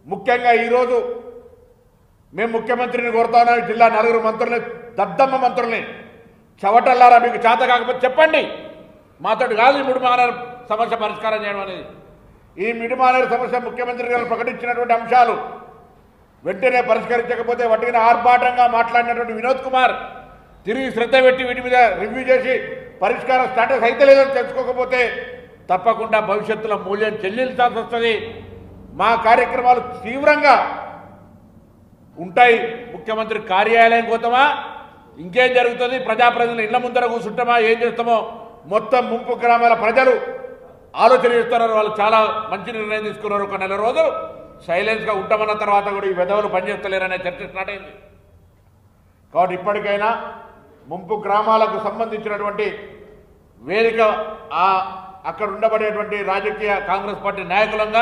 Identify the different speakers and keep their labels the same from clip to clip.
Speaker 1: ముఖ్యంగా ఈరోజు మేము ముఖ్యమంత్రిని కోరుతా ఉన్నాం ఈ జిల్లా నలుగురు మంత్రుల్ని దద్దమ్మ మంత్రుల్ని చవటల్లారా మీకు చేత కాకపోతే చెప్పండి మాతోటి కాదు ఈ మిడిమానేరు సమస్య పరిష్కారం చేయడం అనేది ఈ మిడిమానేరు సమస్య ముఖ్యమంత్రి గారు ప్రకటించినటువంటి అంశాలు వెంటనే పరిష్కరించకపోతే వాటిని ఆర్భాటంగా మాట్లాడినటువంటి వినోద్ కుమార్ తిరిగి శ్రద్ధ పెట్టి వీటి మీద రివ్యూ చేసి పరిష్కార స్టాటస్ అయితే లేదని తెలుసుకోకపోతే తప్పకుండా భవిష్యత్తులో మూల్యం చెల్లించాల్సి వస్తుంది మా కార్యక్రమాలు తీవ్రంగా ఉంటాయి ముఖ్యమంత్రి కార్యాలయం పోతామా ఇంకేం జరుగుతుంది ప్రజాప్రతినిధులు ఇళ్ల ముందర కూర్చుంటామా ఏం చేస్తామో మొత్తం ముంపు గ్రామాల ప్రజలు ఆలోచన చేస్తున్నారు వాళ్ళు చాలా మంచి నిర్ణయం తీసుకున్నారు ఒక నెల రోజులు సైలెన్స్గా ఉంటామన్న తర్వాత కూడా ఈ వెధవలు పనిచేస్తలేరనే చర్చ స్టార్ట్ అయింది కాబట్టి ఇప్పటికైనా ముంపు గ్రామాలకు సంబంధించినటువంటి వేదిక ఆ అక్కడ ఉండబడేటువంటి రాజకీయ కాంగ్రెస్ పార్టీ నాయకులంగా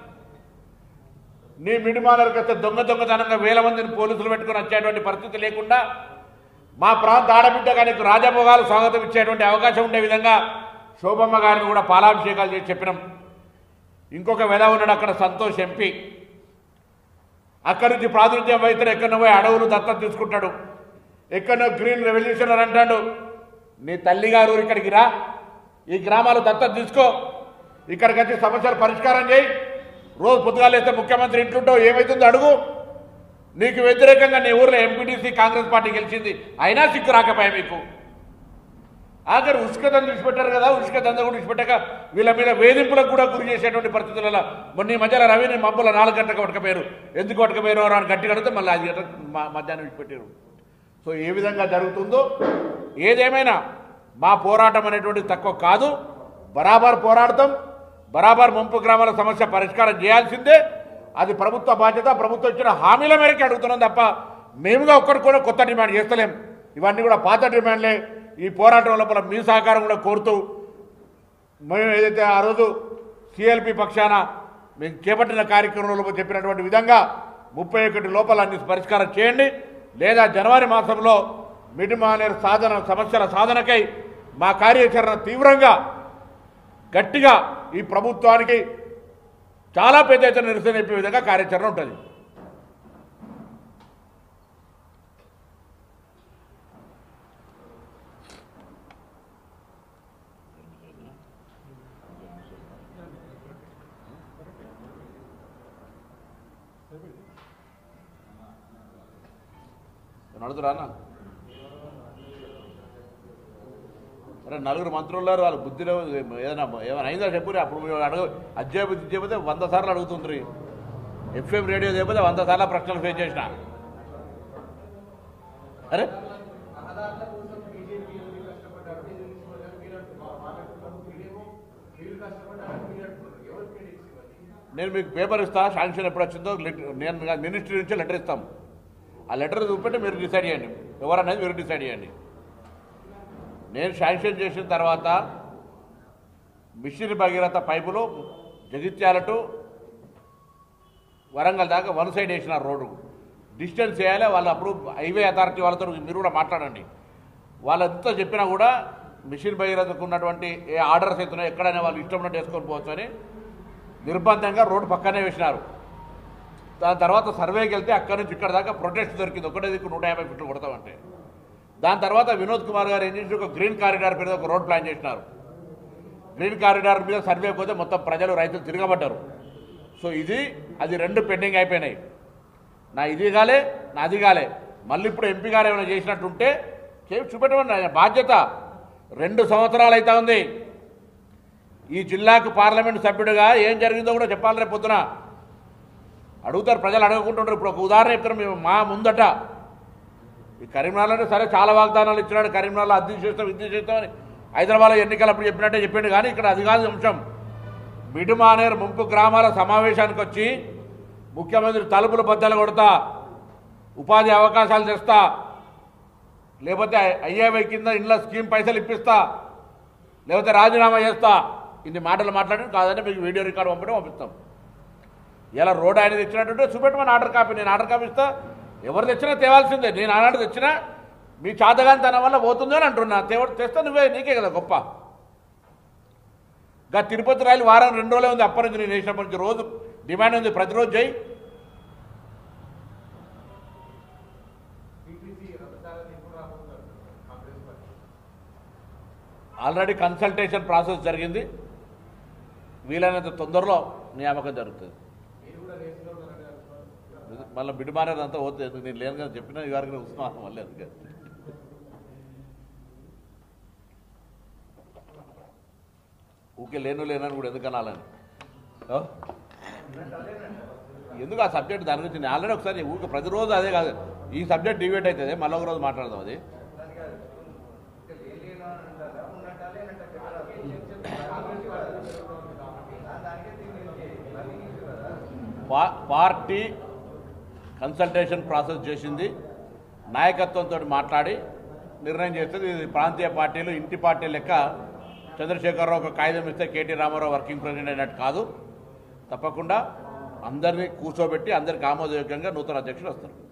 Speaker 1: నీ మిడిమాలకు వస్తే దొంగ దొంగతనంగా వేల మందిని పోలీసులు పెట్టుకుని వచ్చేటువంటి పరిస్థితి లేకుండా మా ప్రాంత ఆడబిడ్డగా నీకు రాజభోగాలు స్వాగతం ఇచ్చేటువంటి అవకాశం ఉండే విధంగా శోభమ్మ గారిని కూడా పాలాభిషేకాలు చేసి చెప్పినాం ఇంకొక వెధ ఉన్నాడు అక్కడ సంతోష్ ఎంపీ అక్కడి నుంచి ప్రాతినిధ్యం వహిస్తున్న ఎక్కడో పోయి అడవులు దత్తత తీసుకుంటాడు ఎక్కడో గ్రీన్ రెవల్యూషనర్ అంటాడు నీ తల్లిగారు ఇక్కడికి రా ఈ గ్రామాలు దత్తత తీసుకో ఇక్కడికి వచ్చి సమస్యలు పరిష్కారం చేయి రోజు పొద్దుగాలేస్తే ముఖ్యమంత్రి ఇంట్లుంటావు ఏమవుతుందో అడుగు నీకు వ్యతిరేకంగా నీ ఊర్లో ఎంపీటీసీ కాంగ్రెస్ పార్టీ గెలిచింది అయినా సిక్కు రాకపోయా మీకు ఆఖరి ఉసుక దంద విడిచిపెట్టారు కదా ఉసుక దంద కూడా విడిచిపెట్టాక వీళ్ళ మీద వేధింపులకు కూడా గురి చేసేటువంటి పరిస్థితులలో మొన్న ఈ మధ్యలో రవిని మబ్బుల నాలుగు గంటలకు పట్టుకపోయారు ఎందుకు పట్టుకపోయారు అని గట్టి కడితే మళ్ళీ ఐదు గంటలకు మ- మధ్యాహ్నం విడిచిపెట్టారు సో ఏ విధంగా జరుగుతుందో ఏదేమైనా మా పోరాటం అనేటువంటిది తక్కువ కాదు బరాబర్ పోరాడతాం బరాబర్ ముంపు గ్రామాల సమస్య పరిష్కారం చేయాల్సిందే అది ప్రభుత్వ బాధ్యత ప్రభుత్వం ఇచ్చిన హామీల మేరకు అడుగుతున్నాం తప్ప మేముగా ఒక్కరు కూడా కొత్త డిమాండ్ చేస్తలేం ఇవన్నీ కూడా పాత డిమాండ్లే ఈ పోరాటం లోపల మీ సహకారం కూడా కోరుతూ మేము ఏదైతే ఆ రోజు సిఎల్పి పక్షాన మేము చేపట్టిన కార్యక్రమంలో చెప్పినటువంటి విధంగా ముప్పై ఒకటి లోపల అన్ని పరిష్కారం చేయండి లేదా జనవరి మాసంలో మిడిమానేరు సాధన సమస్యల సాధనకై మా కార్యాచరణ తీవ్రంగా గట్టిగా ఈ ప్రభుత్వానికి చాలా పెద్ద ఎత్తున నిరసన చెప్పే విధంగా కార్యాచరణ ఉంటుంది నడుతురా అన్న అరే నలుగురు మంత్రులు ఉన్నారు వాళ్ళ బుద్ధిలో ఏదైనా ఏమైనా అయిందా చెప్పు అప్పుడు మీరు అడగ అధ్యాపతి చెప్పితే వంద సార్లు అడుగుతుంది ఎఫ్ఎం రేడియో చెప్పితే వంద సార్లు ప్రశ్నలు ఫేస్ చేసిన అరే నేను మీకు పేపర్ ఇస్తా శాంక్షన్ ఎప్పుడు వచ్చిందో లెటర్ నేను మినిస్ట్రీ నుంచి లెటర్ ఇస్తాం ఆ లెటర్ చూపెట్టి మీరు డిసైడ్ చేయండి ఎవరనేది మీరు డిసైడ్ చేయండి నేను శాంక్షన్ చేసిన తర్వాత మిషన్ భగీరథ పైపులు జగిత్యాల టు వరంగల్ దాకా వన్ సైడ్ వేసిన రోడ్డు డిస్టెన్స్ చేయాలి వాళ్ళు అప్పుడు హైవే అథారిటీ వాళ్ళతో మీరు కూడా మాట్లాడండి వాళ్ళంతా చెప్పినా కూడా మిషన్ భగీరథకు ఉన్నటువంటి ఏ ఆర్డర్స్ అవుతున్నాయో ఎక్కడైనా వాళ్ళు ఇష్టం ఉన్నట్టు వేసుకొని పోవచ్చు అని నిర్బంధంగా రోడ్డు పక్కనే వేసినారు దాని తర్వాత సర్వేకి వెళ్తే అక్కడి నుంచి ఇక్కడ దాకా ప్రొటెస్ట్ దొరికింది ఒకటే దిక్కు నూట యాభై ఫీట్లు కొడతామంటే దాని తర్వాత వినోద్ కుమార్ గారు ఏం చేసి ఒక గ్రీన్ కారిడార్ మీద ఒక రోడ్ ప్లాన్ చేసినారు గ్రీన్ కారిడార్ మీద సర్వే పోతే మొత్తం ప్రజలు రైతులు తిరగబడ్డారు సో ఇది అది రెండు పెండింగ్ అయిపోయినాయి నా ఇది కాలే నా అది కాలే మళ్ళీ ఇప్పుడు ఎంపీ గారు ఏమైనా చేసినట్టుంటే చేసి చూపెట్టమని ఆయన బాధ్యత రెండు సంవత్సరాలు అవుతా ఉంది ఈ జిల్లాకు పార్లమెంట్ సభ్యుడిగా ఏం జరిగిందో కూడా చెప్పాలి రేపు పొద్దున అడుగుతారు ప్రజలు అడగకుంటుంటారు ఇప్పుడు ఒక ఉదాహరణ చెప్తారు మేము మా ముందట ఈ కరీంనగర్లో సరే చాలా వాగ్దానాలు ఇచ్చినాడు కరీంనగర్లో అద్దె చేస్తాం ఇది చేస్తామని హైదరాబాద్లో ఎన్నికలు అప్పుడు చెప్పినట్టే చెప్పిండు కానీ ఇక్కడ అది కాదు అంశం మిడుమానేరు ముంపు గ్రామాల సమావేశానికి వచ్చి ముఖ్యమంత్రి తలుపులు బద్దలు కొడతా ఉపాధి అవకాశాలు తెస్తా లేకపోతే ఐఏవై కింద ఇండ్ల స్కీమ్ పైసలు ఇప్పిస్తా లేకపోతే రాజీనామా చేస్తా ఇన్ని మాటలు మాట్లాడి కాదంటే మీకు వీడియో రికార్డు పంపడం పంపిస్తాం ఇలా రోడ్ ఆయన తెచ్చినట్టుంటే చూపెట్టమని ఆర్డర్ కాపీ నేను ఆర్డర్ కాపీ ఇస్తా ఎవరు తెచ్చినా తేవాల్సిందే నేను ఆనాడు తెచ్చినా మీ చాతగానితనం వల్ల పోతుందో అని అంటున్నా తేవ తెస్తే నువ్వే నీకే కదా గొప్ప గా తిరుపతి రైలు వారం రెండు రోజులే ఉంది అప్పటి నుంచి నేను వేసినప్పటి నుంచి రోజు డిమాండ్ ఉంది ప్రతిరోజు చేయి ఆల్రెడీ కన్సల్టేషన్ ప్రాసెస్ జరిగింది వీలైనంత తొందరలో నియామకం జరుగుతుంది మళ్ళీ బిడ్డమారేదంతా పోతే ఎందుకు నేను లేను కదా చెప్పినా ఇవారికి వస్తున్నాను మళ్ళీ అందుకే ఊకే లేను లేనని కూడా ఎందుకు అనాలని ఆ? ఎందుకు ఆ సబ్జెక్ట్ దాని గురించి నేను ఆల్రెడీ ఒకసారి ఊరికే ప్రతిరోజు అదే కాదు ఈ సబ్జెక్ట్ డిబేట్ అవుతుంది మళ్ళీ ఒక రోజు మాట్లాడదాం అది పా- పార్టీ కన్సల్టేషన్ ప్రాసెస్ చేసింది నాయకత్వంతో మాట్లాడి నిర్ణయం చేస్తుంది ఇది ప్రాంతీయ పార్టీలు ఇంటి పార్టీ లెక్క చంద్రశేఖరరావు ఒక కాగితం ఇస్తే కేటీ రామారావు వర్కింగ్ ప్రెసిడెంట్ అయినట్టు కాదు తప్పకుండా అందరినీ కూర్చోబెట్టి అందరికి ఆమోదయోగ్యంగా నూతన అధ్యక్షులు వస్తారు